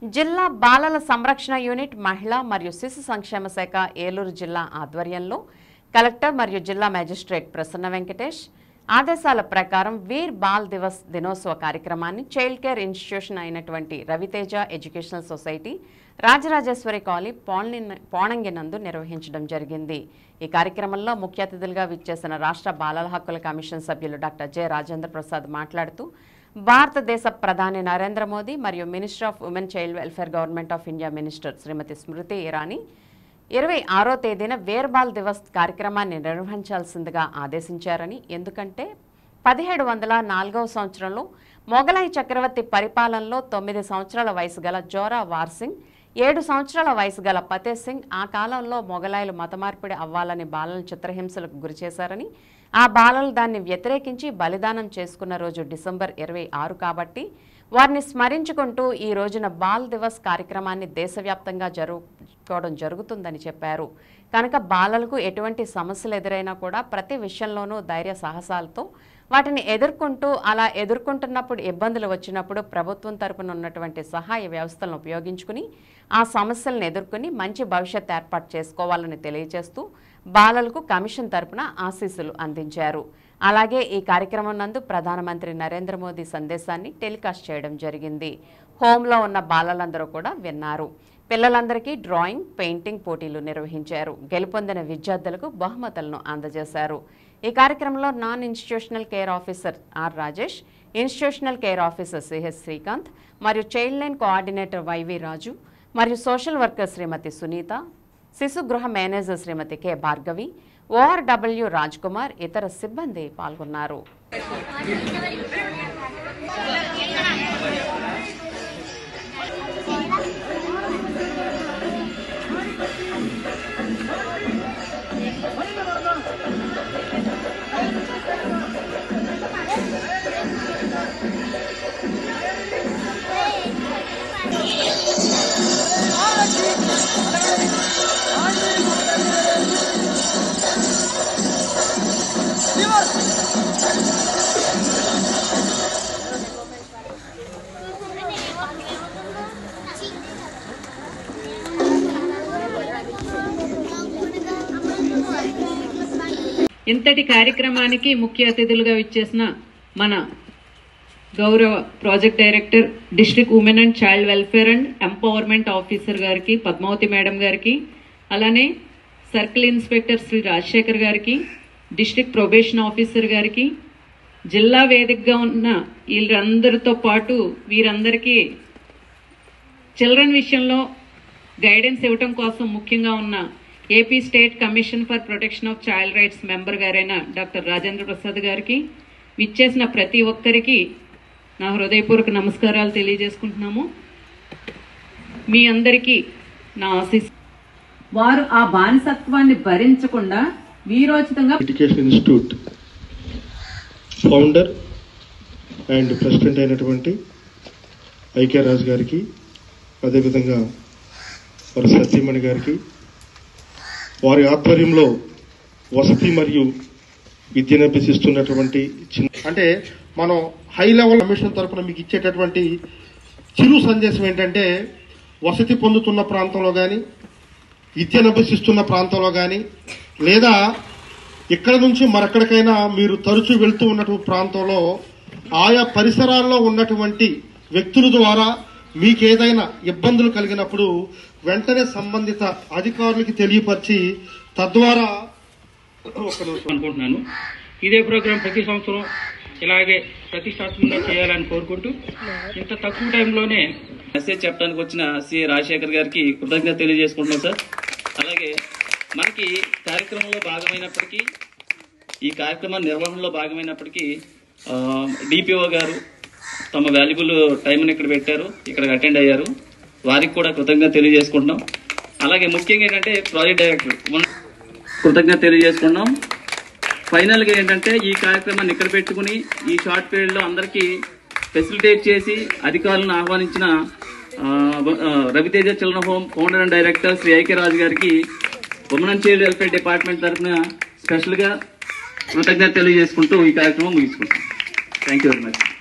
జిల్లా బాలల సంరక్షణ యూనిట్ మహిళా మరియు శిశు సంక్షేమ శాఖ ఏలూరు జిల్లా ఆధ్వర్యంలో కలెక్టర్ మరియు జిల్లా మేజిస్ట్రేట్ ప్రసన్న వెంకటేష్ ఆదేశాల ప్రకారం వీర్ బాల్ దివస్ దినోత్సవ కార్యక్రమాన్ని చైల్డ్ కేర్ ఇన్స్టిట్యూషన్ అయినటువంటి Raviteja educational society Rajarajeshwari colony పోణి పోణంగి నందు నిర్వహించడం జరిగింది ఈ కార్యక్రమంలో ముఖ్య అతిథులుగా విచ్చేసిన రాష్ట్ర బాలల హక్కుల కమిషన్ సభ్యులు డాక్టర్ జె రాజేంద్ర ప్రసాద్ మాట్లాడుతూ భారతదేశ ప్రధాని నరేంద్ర మోదీ మరియు minister of women child welfare government of India minister Shrimati Smriti Irani ఇరవై ఆరో తేదీన వేర్బాల్ దివస్ కార్యక్రమాన్ని నిర్వహించాల్సిందిగా ఆదేశించారని ఎందుకంటే పదిహేడు వందల నాలుగవ సంవత్సరంలో మొఘలాయి చక్రవర్తి పరిపాలనలో తొమ్మిది సంవత్సరాల వయసు గల జోరా వార్సింగ్ ఏడు సంవత్సరాల వయసు గల ఫతేహ్ సింగ్ ఆ కాలంలో మొఘలాయిలు మతమార్పిడి అవ్వాలని బాలలను చిత్రహింసలకు గురిచేశారని ఆ బాలలు దాన్ని వ్యతిరేకించి బలిదానం చేసుకున్న రోజు డిసెంబర్ ఇరవై ఆరు కాబట్టి వారిని స్మరించుకుంటూ ఈ రోజున బాల్ దివస్ కార్యక్రమాన్ని దేశవ్యాప్తంగా జరుపుకోవడం జరుగుతుందని చెప్పారు కనుక బాలలకు ఎటువంటి సమస్యలు ఎదురైనా కూడా ప్రతి విషయంలోనూ ధైర్య సాహసాలతో వాటిని ఎదుర్కొంటూ అలా ఎదుర్కొంటున్నప్పుడు ఇబ్బందులు వచ్చినప్పుడు ప్రభుత్వం తరపున ఉన్నటువంటి సహాయ వ్యవస్థలను ఉపయోగించుకుని ఆ సమస్యలను ఎదుర్కొని మంచి భవిష్యత్ ఏర్పాటు చేసుకోవాలని తెలియజేస్తూ బాలలకు కమిషన్ తరపున ఆశీస్సులు అందించారు అలాగే ఈ కార్యక్రమం నందు ప్రధానమంత్రి నరేంద్ర మోదీ సందేశాన్ని టెలికాస్ట్ చేయడం జరిగింది హోంలో ఉన్న బాలలందరూ కూడా విన్నారు పిల్లలందరికీ డ్రాయింగ్ పెయింటింగ్ పోటీలు నిర్వహించారు గెలుపొందిన విద్యార్థులకు బహుమతులను అందజేశారు ఈ కార్యక్రమంలో non institutional care officer R Rajesh institutional care officer C H Srikanth మరియు child line coordinator Y V Raju మరియు సోషల్ వర్కర్ శ్రీమతి సునీత శిశు గృహ manager Shrimati K Bhargavi O R W Raj Kumar ఇతర సిబ్బంది పాల్గొన్నారు ఇంతటి కార్యక్రమానికి ముఖ్య అతిథులుగా విచ్చేసిన మన గౌరవ project director district women and child welfare and empowerment officer గారికి పద్మావతి మేడం గారికి అలానే సర్కిల్ ఇన్స్పెక్టర్ శ్రీ రాజశేఖర్ గారికి డిస్ట్రిక్ట్ ప్రొబేషన్ ఆఫీసర్ గారికి జిల్లా వేదికగా ఉన్న వీళ్ళందరితో పాటు వీరందరికీ చిల్డ్రన్ విషయంలో గైడెన్స్ ఇవ్వటం కోసం ముఖ్యంగా ఉన్న A P state commission for protection of child rights member గారైన డాక్టర్ రాజేంద్ర ప్రసాద్ గారికి విచ్చేసిన ప్రతి ఒక్కరికి నా హృదయపూర్వక నమస్కారాలు తెలియజేసుకుంటున్నాము మీ అందరికీ నా ఆశీస్ వారు ఆ బానిసత్వాన్ని భరించకుండా వీరోచితంగా education institute founder and president అయినటువంటి ఐకే రాజు గారికి అదేవిధంగా వారి సత్యమణి గారికి వారి ఆధ్వర్యంలో వసతి మరియు విద్యను అభ్యసిస్తున్నటువంటి చిన్న అంటే మనం హై లెవెల్ కమిషన్ తరపున మీకు ఇచ్చేటటువంటి చిరు సందేశం ఏంటంటే వసతి పొందుతున్న ప్రాంతంలో కానీ విద్యను అభ్యసిస్తున్న ప్రాంతంలో కానీ లేదా ఇక్కడ నుంచి మరెక్కడికైనా మీరు తరచూ వెళ్తూ ఉన్నటువంటి ప్రాంతంలో ఆయా పరిసరాల్లో ఉన్నటువంటి వ్యక్తుల ద్వారా మీకు ఏదైనా ఇబ్బందులు కలిగినప్పుడు వెంటనే సంబంధిత అధికారులకి తెలియపరిచి తద్వారా ఒక నిమిషం. అనుకుంటున్నాను ఇదే ప్రోగ్రాం ప్రతి సంవత్సరం ఇలాగే ప్రతిష్టాత్మకంగా చేయాలని కోరుకుంటూ ఇంత తక్కువ టైంలోనే మెసేజ్ చెప్పడానికి వచ్చిన సి రాజశేఖర్ గారికి కృతజ్ఞత తెలియజేసుకుంటున్నాం సార్ అలాగే మనకి కార్యక్రమంలో భాగమైనప్పటికీ ఈ కార్యక్రమం నిర్వహణలో భాగమైనప్పటికీ డిపిఓ గారు తమ వాల్యుబుల్ టైంని ఇక్కడ పెట్టారు ఇక్కడ అటెండ్ అయ్యారు వారికి కూడా కృతజ్ఞత తెలియజేసుకుంటున్నాం అలాగే ముఖ్యంగా ఏంటంటే ప్రాజెక్ట్ డైరెక్టర్ మన- కృతజ్ఞత తెలియజేసుకుంటున్నాం ఫైనల్గా ఏంటంటే ఈ కార్యక్రమాన్ని ఇక్కడ పెట్టుకుని ఈ షార్ట్ పీరియడ్లో అందరికీ ఫెసిలిటేట్ చేసి అధికారులను ఆహ్వానించిన ఆ, ఆ, Raviteja children home founder and director Shri I K Raju గారికి women and child welfare department తరఫున స్పెషల్గా కృతజ్ఞత తెలియజేసుకుంటూ ఈ కార్యక్రమం ముగించుకుంటాం థ్యాంక్ యూ వెరీ మచ్